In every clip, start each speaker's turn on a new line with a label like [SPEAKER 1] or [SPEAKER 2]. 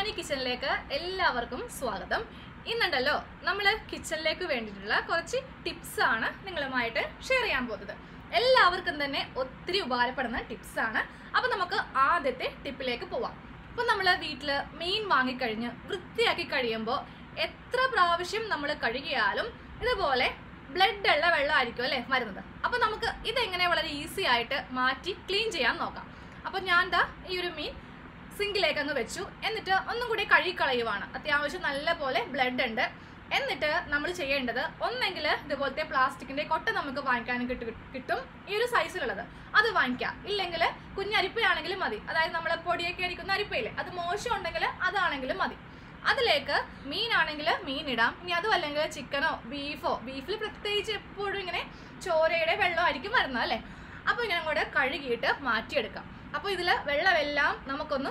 [SPEAKER 1] കല്യാണി കിച്ചണിലേക്ക് എല്ലാവർക്കും സ്വാഗതം ഇന്നുണ്ടല്ലോ നമ്മൾ കിച്ചണിലേക്ക് വേണ്ടിയിട്ടുള്ള കുറച്ച് ടിപ്സ് ആണ് നിങ്ങളുമായിട്ട് ഷെയർ ചെയ്യാൻ പോകുന്നത് എല്ലാവർക്കും തന്നെ ഒത്തിരി ഉപകാരപ്പെടുന്ന ടിപ്സ് ആണ് അപ്പൊ നമുക്ക് ആദ്യത്തെ ടിപ്പിലേക്ക് പോവാം ഇപ്പൊ നമ്മൾ വീട്ടിൽ മീൻ വാങ്ങിക്കഴിഞ്ഞ് വൃത്തിയാക്കി കഴിയുമ്പോൾ എത്ര പ്രാവശ്യം നമ്മൾ കഴുകിയാലും ഇതുപോലെ ബ്ലഡ് ഉള്ള വെള്ളമായിരിക്കും അല്ലേ വരുന്നത് അപ്പൊ നമുക്ക് ഇതെങ്ങനെ വളരെ ഈസി ആയിട്ട് മാറ്റി ക്ലീൻ ചെയ്യാൻ നോക്കാം അപ്പൊ ഞാൻ ദാ ഈ ഒരു മീൻ സിങ്കിലേക്ക് അങ്ങ് വെച്ചു എന്നിട്ട് ഒന്നും കൂടി കഴുകിക്കളയുവാണ് അത്യാവശ്യം നല്ല പോലെ ബ്ലഡ് ഉണ്ട് എന്നിട്ട് നമ്മൾ ചെയ്യേണ്ടത് ഒന്നെങ്കിൽ ഇതുപോലത്തെ പ്ലാസ്റ്റിക്കിന്റെ കൊട്ട നമുക്ക് വാങ്ങിക്കാൻ കിട്ടു കിട്ടും ഈ ഒരു സൈസിലുള്ളത് അത് വാങ്ങിക്കാം ഇല്ലെങ്കിൽ കുഞ്ഞരിപ്പയാണെങ്കിലും മതി അതായത് നമ്മളെ പൊടിയൊക്കെ അടിക്കുന്ന അരിപ്പയില്ലേ അത് മോശം ഉണ്ടെങ്കിൽ അതാണെങ്കിലും മതി അതിലേക്ക് മീനാണെങ്കിൽ മീൻ ഇടാം ഇനി അതും അല്ലെങ്കിൽ ചിക്കനോ ബീഫോ ബീഫിൽ പ്രത്യേകിച്ച് എപ്പോഴും ഇങ്ങനെ ചോരയുടെ വെള്ളമായിരിക്കും വരുന്നത് അല്ലേ അപ്പോൾ ഇങ്ങനെ കൂടെ കഴുകിയിട്ട് മാറ്റിയെടുക്കാം അപ്പോൾ ഇതിൽ വെള്ളമെല്ലാം നമുക്കൊന്ന്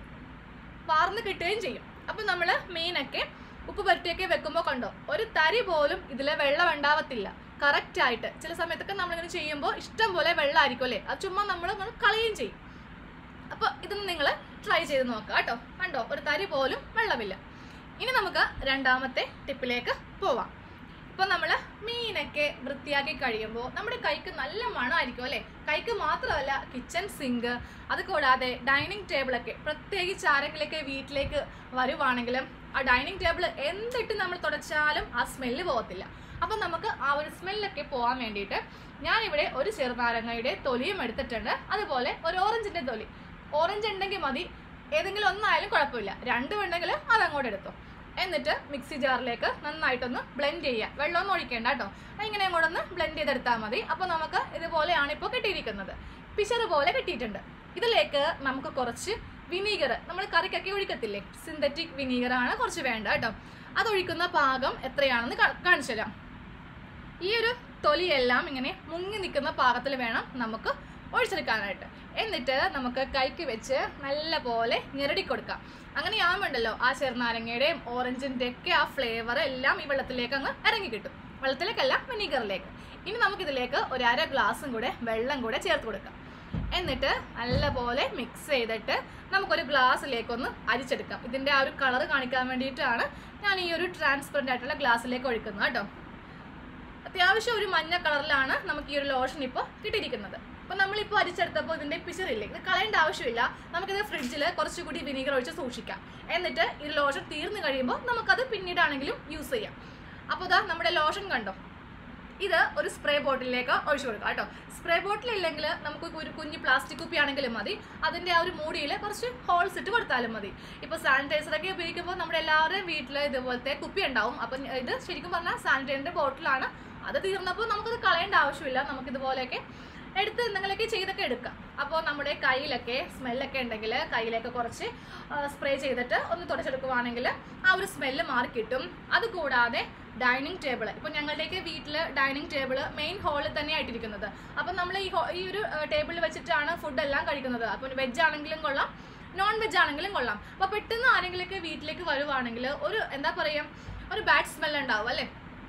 [SPEAKER 1] വാർന്ന് കിട്ടുകയും ചെയ്യും അപ്പോൾ നമ്മൾ മീനൊക്കെ ഉപ്പ് പുരട്ടിയൊക്കെ വെക്കുമ്പോൾ കണ്ടോ ഒരു തരി പോലും ഇതിൽ വെള്ളം ഉണ്ടാവത്തില്ല കറക്റ്റ് ആയിട്ട് ചില സമയത്തൊക്കെ നമ്മളിങ്ങനെ ചെയ്യുമ്പോൾ ഇഷ്ടം പോലെ വെള്ളമായിരിക്കും അല്ലേ അത് ചുമ്മാ നമ്മൾ കളയുകയും ചെയ്യും അപ്പോൾ ഇതൊന്ന് നിങ്ങൾ ട്രൈ ചെയ്ത് നോക്കുക കേട്ടോ കണ്ടോ ഒരു തരി പോലും വെള്ളമില്ല ഇനി നമുക്ക് രണ്ടാമത്തെ ടിപ്പിലേക്ക് പോവാം ഇപ്പൊ നമ്മൾ മീനൊക്കെ വൃത്തിയാക്കി കഴിയുമ്പോൾ നമ്മുടെ കൈക്ക് നല്ല മണമായിരിക്കും അല്ലേ കൈക്ക് മാത്രമല്ല കിച്ചൺ സിങ്ക് അത് കൂടാതെ ഡൈനിങ് ടേബിളൊക്കെ പ്രത്യേകിച്ച് ആരെങ്കിലൊക്കെ വീട്ടിലേക്ക് വരുവാണെങ്കിലും ആ ഡൈനിങ് ടേബിൾ എന്തിട്ട് നമ്മൾ തുടച്ചാലും ആ സ്മെല്ല് പോകത്തില്ല അപ്പം നമുക്ക് ആ ഒരു സ്മെല്ലൊക്കെ പോകാൻ വേണ്ടിയിട്ട് ഞാനിവിടെ ഒരു ചെറുനാരങ്ങയുടെ തൊലിയും എടുത്തിട്ടുണ്ട് അതുപോലെ ഒരു ഓറഞ്ചിന്റെ തൊലി ഓറഞ്ച് ഉണ്ടെങ്കിൽ മതി ഏതെങ്കിലും ഒന്നായാലും കുഴപ്പമില്ല രണ്ടും ഉണ്ടെങ്കിൽ അതങ്ങോട്ട് എടുത്തോ എന്നിട്ട് മിക്സി ജാറിലേക്ക് നന്നായിട്ടൊന്ന് ബ്ലെൻഡ് ചെയ്യുക വെള്ളമൊന്നും ഒഴിക്കേണ്ട കേട്ടോ ഇങ്ങനെ അങ്ങോട്ട് ഒന്ന് ബ്ലെൻഡ് ചെയ്തെടുത്താൽ മതി അപ്പോൾ നമുക്ക് ഇതുപോലെയാണ് ഇപ്പോൾ കിട്ടിയിരിക്കുന്നത് പിശറ് പോലെ കിട്ടിയിട്ടുണ്ട് ഇതിലേക്ക് നമുക്ക് കുറച്ച് വിനീഗർ നമ്മൾ കറിക്കൊക്കെ ഒഴിക്കത്തില്ലേ സിന്തറ്റിക് വിനീഗർ ആണ് കുറച്ച് വേണ്ട കേട്ടോ അതൊഴിക്കുന്ന പാകം എത്രയാണെന്ന് കാ- കാണിച്ചു തരാം ഈ ഒരു തൊലിയെല്ലാം ഇങ്ങനെ മുങ്ങി നിൽക്കുന്ന പാകത്തിൽ വേണം നമുക്ക് ഒഴിച്ചെടുക്കാനായിട്ട് എന്നിട്ട് നമുക്ക് കൈക്ക് വെച്ച് നല്ല പോലെ ഞെരടി കൊടുക്കാം അങ്ങനെ ആവുമ്പോണ്ടല്ലോ ആ ചെറുനാരങ്ങയുടെയും ഓറഞ്ചിന്റെ ഒക്കെ ആ ഫ്ലേവർ എല്ലാം ഈ വെള്ളത്തിലേക്ക് അങ്ങ് ഇറങ്ങി കിട്ടും വെള്ളത്തിലേക്കല്ല വിനീഗറിലേക്ക് ഇനി നമുക്കിതിലേക്ക് ഒരു അര ഗ്ലാസും കൂടെ വെള്ളം കൂടെ ചേർത്ത് കൊടുക്കാം എന്നിട്ട് നല്ലപോലെ മിക്സ് ചെയ്തിട്ട് നമുക്കൊരു ഗ്ലാസ്സിലേക്കൊന്ന് അരിച്ചെടുക്കാം ഇതിന്റെ ആ ഒരു കളർ കാണിക്കാൻ വേണ്ടിയിട്ടാണ് ഞാൻ ഈ ഒരു ട്രാൻസ്പെറൻ്റ് ആയിട്ടുള്ള ഗ്ലാസ്സിലേക്ക് ഒഴിക്കുന്നത് കേട്ടോ അത്യാവശ്യം ഒരു മഞ്ഞ കളറിലാണ് നമുക്ക് ഈ ഒരു ലോഷൻ ഇപ്പോൾ കിട്ടിയിരിക്കുന്നത് അപ്പോൾ നമ്മളിപ്പോൾ അരിച്ചെടുത്തപ്പോൾ ഇതിൻ്റെ പിശറില്ലേ ഇത് കളയേണ്ട ആവശ്യമില്ല നമുക്കിത് ഫ്രിഡ്ജിൽ കുറച്ചുകൂടി വിനീഗർ ഒഴിച്ച് സൂക്ഷിക്കാം എന്നിട്ട് ഈ ലോഷൻ തീർന്നു കഴിയുമ്പോൾ നമുക്കത് പിന്നീടാണെങ്കിലും യൂസ് ചെയ്യാം അപ്പോൾ ഇതാ നമ്മുടെ ലോഷൻ കണ്ടോ ഇത് ഒരു സ്പ്രേ ബോട്ടിലേക്ക് ഒഴിച്ചു കൊടുക്കാം കേട്ടോ സ്പ്രേ ബോട്ടിൽ ഇല്ലെങ്കിൽ നമുക്ക് ഒരു കുഞ്ഞ് പ്ലാസ്റ്റിക് കുപ്പി ആണെങ്കിലും മതി അതിന്റെ ആ ഒരു മൂടിയിൽ കുറച്ച് ഹോൾസ് ഇട്ട് കൊടുത്താലും മതി ഇപ്പൊ സാനിറ്റൈസർ ഒക്കെ ഉപയോഗിക്കുമ്പോൾ നമ്മുടെ എല്ലാവരുടെയും വീട്ടിൽ ഇതുപോലത്തെ കുപ്പി ഉണ്ടാവും അപ്പം ഇത് ശരിക്കും പറഞ്ഞാൽ സാനിറ്റൈസറിന്റെ ബോട്ടിലാണ് അത് തീർന്നപ്പോൾ നമുക്കത് കളയേണ്ട ആവശ്യമില്ല നമുക്ക് ഇതുപോലെയൊക്കെ എടുത്ത് എന്തെങ്കിലുമൊക്കെ ചെയ്തൊക്കെ എടുക്കാം അപ്പോൾ നമ്മുടെ കയ്യിലൊക്കെ സ്മെല്ലൊക്കെ ഉണ്ടെങ്കിൽ കയ്യിലൊക്കെ കുറച്ച് സ്പ്രേ ചെയ്തിട്ട് ഒന്ന് തുടച്ചെടുക്കുവാണെങ്കിൽ ആ ഒരു സ്മെല്ല് മാറി കിട്ടും അതുകൂടാതെ ഡൈനിങ് ടേബിൾ ഇപ്പൊ ഞങ്ങളുടെയൊക്കെ വീട്ടിൽ ഡൈനിങ് ടേബിൾ മെയിൻ ഹാളിൽ തന്നെ ആയിട്ടിരിക്കുന്നത് അപ്പൊ നമ്മൾ ഈ ഹോ- ഈ ഒരു ടേബിളിൽ വെച്ചിട്ടാണ് ഫുഡ് എല്ലാം കഴിക്കുന്നത് അപ്പൊ വെജ് ആണെങ്കിലും കൊള്ളാം നോൺ വെജ് ആണെങ്കിലും കൊള്ളാം അപ്പൊ പെട്ടെന്ന് ആരെങ്കിലുമൊക്കെ വീട്ടിലേക്ക് വരുവാണെങ്കിൽ ഒരു എന്താ പറയാ ഒരു ബാഡ് സ്മെൽ ഉണ്ടാവും അല്ലേ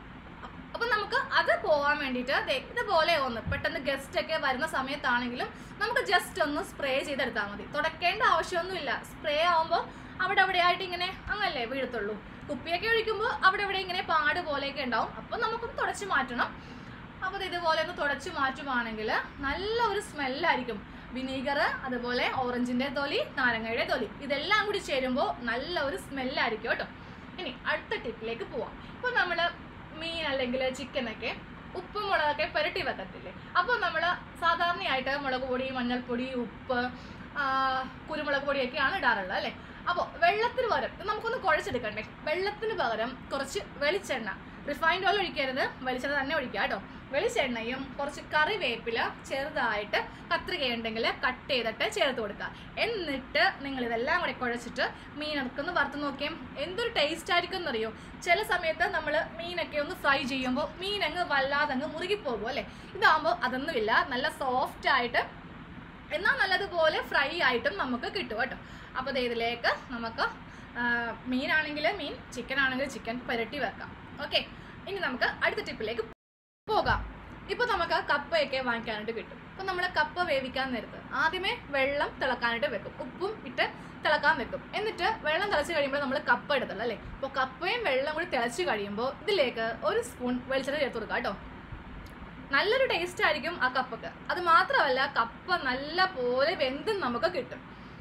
[SPEAKER 1] അപ്പൊ നമുക്ക് അത് പോവാൻ വേണ്ടിയിട്ട് ദേ ഇതുപോലെ ഒന്ന് പെട്ടെന്ന് ഗസ്റ്റ് ഒക്കെ വരുന്ന സമയത്താണെങ്കിലും നമുക്ക് ജസ്റ്റ് ഒന്ന് സ്പ്രേ ചെയ്തെടുത്താൽ മതി തുടക്കേണ്ട ആവശ്യമൊന്നുമില്ല സ്പ്രേ ആവുമ്പോൾ അവിടെ അവിടെ ആയിട്ട് ഇങ്ങനെ അങ്ങല്ലേ വീഴത്തുള്ളൂ കുപ്പിയൊക്കെ ഒഴിക്കുമ്പോൾ അവിടെ ഇവിടെ ഇങ്ങനെ പാട് പോലെയൊക്കെ ഉണ്ടാവും അപ്പോൾ നമുക്കൊന്ന് തുടച്ച് മാറ്റണം അപ്പോൾ ഇത് ഇതുപോലെ ഒന്ന് തുടച്ച് മാറ്റുവാണെങ്കിൽ നല്ല ഒരു സ്മെല്ലായിരിക്കും വിനീഗർ അതുപോലെ ഓറഞ്ചിന്റെ തൊലി നാരങ്ങയുടെ തൊലി ഇതെല്ലാം കൂടി ചേരുമ്പോൾ നല്ല ഒരു സ്മെല്ലായിരിക്കും കേട്ടോ ഇനി അടുത്ത ടിപ്പിലേക്ക് പോവാം ഇപ്പോൾ നമ്മൾ മീൻ അല്ലെങ്കിൽ ചിക്കനൊക്കെ ഉപ്പും മുളകൊക്കെ പുരട്ടി വെക്കത്തില്ലേ അപ്പോൾ നമ്മൾ സാധാരണയായിട്ട് മുളക് പൊടി മഞ്ഞൾപ്പൊടി ഉപ്പ് ആ, കുരുമുളക് പൊടിയൊക്കെയാണ് ഇടാറുള്ളത് അല്ലേ അപ്പോൾ വെള്ളത്തിന് പകരം ഇത് നമുക്കൊന്ന് കുഴച്ചെടുക്കണ്ടേ വെള്ളത്തിന് പകരം കുറച്ച് വെളിച്ചെണ്ണ റിഫൈൻഡ് ഓയിൽ ഒഴിക്കരുത് വെളിച്ചെണ്ണ തന്നെ ഒഴിക്കുക കേട്ടോ വെളിച്ചെണ്ണയും കുറച്ച് കറിവേപ്പില ചെറുതായിട്ട് കത്രിക ഉണ്ടെങ്കിൽ കട്ട് ചെയ്തിട്ട് ചേർത്ത് കൊടുക്കുക എന്നിട്ട് നിങ്ങൾ ഇതെല്ലാം കൂടെ കുഴച്ചിട്ട് മീൻ ഇറക്കൊന്ന് വറുത്ത് നോക്കിയാൽ എന്തൊരു ടേസ്റ്റ് ആയിരിക്കും എന്നറിയോ ചില സമയത്ത് നമ്മൾ മീനൊക്കെ ഒന്ന് ഫ്രൈ ചെയ്യുമ്പോൾ മീൻ അങ്ങ് വല്ലാതെ അങ്ങ് മുറുകിപ്പോകും അല്ലേ ഇതാകുമ്പോൾ അതൊന്നുമില്ല നല്ല സോഫ്റ്റ് ആയിട്ട് എന്നാൽ നല്ലതുപോലെ ഫ്രൈ ആയിട്ടും നമുക്ക് കിട്ടും കേട്ടോ അപ്പോൾ ദേ ഇതിലേക്ക് നമുക്ക് ആ, മീനാണെങ്കിൽ മീൻ ചിക്കൻ ആണെങ്കിൽ ചിക്കൻ പുരട്ടി വെക്കാം ഓക്കെ ഇനി നമുക്ക് അടുത്ത ടിപ്പിലേക്ക് പോകാം ഇപ്പൊ നമുക്ക് കപ്പയൊക്കെ വാങ്ങിക്കാനായിട്ട് കിട്ടും അപ്പൊ നമ്മൾ കപ്പ വേവിക്കാൻ നേരത്ത് ആദ്യമേ വെള്ളം തിളക്കാനായിട്ട് വെക്കും ഉപ്പും ഇട്ട് തിളക്കാൻ വെക്കും എന്നിട്ട് വെള്ളം തിളച്ച് കഴിയുമ്പോൾ നമ്മൾ കപ്പ എടുത്തുള്ളൂ അല്ലേ അപ്പോൾ കപ്പയും വെള്ളം കൂടി തിളച്ച് കഴിയുമ്പോൾ ഇതിലേക്ക് ഒരു സ്പൂൺ വെളിച്ചെണ്ണ ചേർത്ത് കൊടുക്കുക കേട്ടോ നല്ലൊരു ടേസ്റ്റ് ആയിരിക്കും ആ കപ്പക്ക് അത് മാത്രമല്ല കപ്പ നല്ല പോലെ വെന്തും നമുക്ക് കിട്ടും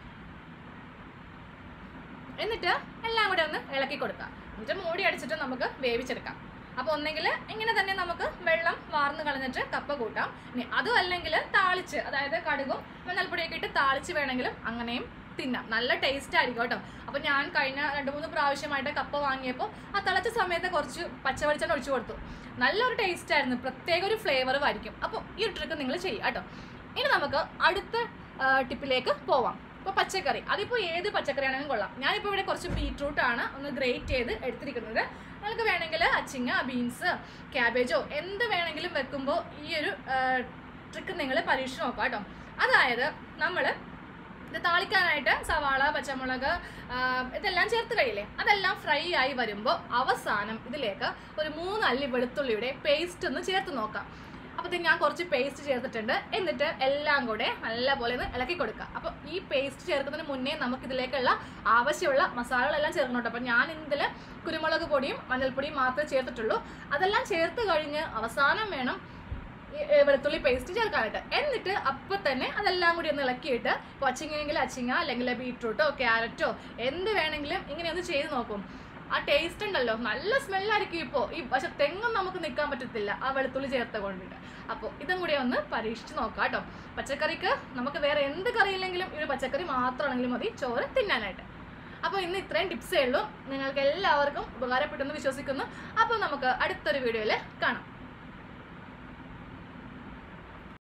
[SPEAKER 1] എന്നിട്ട് എല്ലാം കൂടെ ഒന്ന് ഇളക്കി കൊടുക്കാം എന്നിട്ട് മൂടി അടിച്ചിട്ട് നമുക്ക് വേവിച്ചെടുക്കാം അപ്പോൾ ഒന്നെങ്കിൽ ഇങ്ങനെ തന്നെ നമുക്ക് വെള്ളം വാർന്ന് കളഞ്ഞിട്ട് കപ്പ കൂട്ടാം ഇനി അതും അല്ലെങ്കിൽ താളിച്ച് അതായത് കടുകും മഞ്ഞൾപ്പൊടിയൊക്കെ ഇട്ട് താളിച്ച് വേണമെങ്കിലും അങ്ങനെയും തിന്നാം നല്ല ടേസ്റ്റ് ആയിരിക്കും കേട്ടോ അപ്പോൾ ഞാൻ കഴിഞ്ഞ രണ്ട് മൂന്ന് പ്രാവശ്യമായിട്ട് കപ്പ വാങ്ങിയപ്പോൾ ആ തിളച്ച സമയത്ത് കുറച്ച് പച്ചവെളിച്ചെണ്ണ ഒഴിച്ചു കൊടുത്തു നല്ലൊരു ടേസ്റ്റ് ആയിരുന്നു പ്രത്യേക ഒരു ഫ്ലേവറും ആയിരിക്കും അപ്പോൾ ഈ ഒരു ട്രിക്ക് നിങ്ങൾ ചെയ്യുക കേട്ടോ ഇനി നമുക്ക് അടുത്ത ടിപ്പിലേക്ക് പോവാം ഇപ്പോൾ പച്ചക്കറി അതിപ്പോൾ ഏത് പച്ചക്കറി ആണെങ്കിലും കൊള്ളാം ഞാനിപ്പോൾ ഇവിടെ കുറച്ച് ബീട്രൂട്ട് ആണ് ഒന്ന് ഗ്രേറ്റ് ചെയ്ത് എടുത്തിരിക്കുന്നത് നിങ്ങൾക്ക് വേണമെങ്കിൽ അച്ചിങ്ങ ബീൻസ് ക്യാബേജോ എന്ത് വേണമെങ്കിലും വെക്കുമ്പോൾ ഈ ഒരു ട്രിക്ക് നിങ്ങൾ പരീക്ഷിച്ച് നോക്കാം കേട്ടോ അതായത് നമ്മൾ ഇത് താളിക്കാനായിട്ട് സവാള പച്ചമുളക് ആ, ഇതെല്ലാം ചേർത്ത് കഴിയില്ലേ അതെല്ലാം ഫ്രൈ ആയി വരുമ്പോൾ അവസാനം ഇതിലേക്ക് ഒരു മൂന്ന് അല്ലി വെളുത്തുള്ളിയുടെ പേസ്റ്റ് ഒന്ന് ചേർത്ത് നോക്കാം അപ്പോൾ ഞാൻ കുറച്ച് പേസ്റ്റ് ചേർത്തിട്ടുണ്ട് എന്നിട്ട് എല്ലാം കൂടെ നല്ലപോലെ ഒന്ന് ഇളക്കി കൊടുക്കുക അപ്പോൾ ഈ പേസ്റ്റ് ചേർക്കുന്നതിന് മുന്നേ നമുക്ക് ഇതിലേക്കുള്ള ആവശ്യമുള്ള മസാലകളെല്ലാം ചേർക്കണം കേട്ടോ അപ്പോൾ ഞാൻ ഇതിൽ കുരുമുളക് പൊടിയും മഞ്ഞൾപ്പൊടിയും മാത്രമേ ചേർത്തിട്ടുള്ളൂ അതെല്ലാം ചേർത്ത് കഴിഞ്ഞ് അവസാനം വേണം ഈ, ഏ, വെളുത്തുള്ളി പേസ്റ്റ് ചേർക്കാനായിട്ട് എന്നിട്ട് അപ്പോൾ തന്നെ അതെല്ലാം കൂടി ഒന്ന് ഇളക്കിയിട്ട് ഇപ്പോൾ അച്ചിങ്ങയെങ്കിൽ അച്ചിങ്ങ അല്ലെങ്കിൽ ബീട്രൂട്ടോ ക്യാരറ്റോ എന്ത് വേണമെങ്കിലും ഇങ്ങനെ ഒന്ന് ചെയ്ത് നോക്കും ആ ടേസ്റ്റ് ഉണ്ടല്ലോ നല്ല സ്മെല്ലായിരിക്കും ഇപ്പോൾ ഈ പക്ഷെ തെങ്ങും നമുക്ക് നിൽക്കാൻ പറ്റത്തില്ല ആ വെളുത്തുള്ളി ചേർത്ത കൊണ്ടിട്ട് അപ്പോൾ ഇതും കൂടി ഒന്ന് പരീക്ഷിച്ച് നോക്കാം കേട്ടോ പച്ചക്കറിക്ക് നമുക്ക് വേറെ എന്ത് കറിയില്ലെങ്കിലും ഈ ഒരു പച്ചക്കറി മാത്രമാണെങ്കിലും മതി ചോറ് തിന്നാനായിട്ട് അപ്പോൾ ഇന്ന് ഇത്രയും ടിപ്സേ ഉള്ളൂ നിങ്ങൾക്ക് എല്ലാവർക്കും ഉപകാരപ്പെട്ടെന്ന് വിശ്വസിക്കുന്നു അപ്പോൾ നമുക്ക് അടുത്തൊരു വീഡിയോയിൽ കാണാം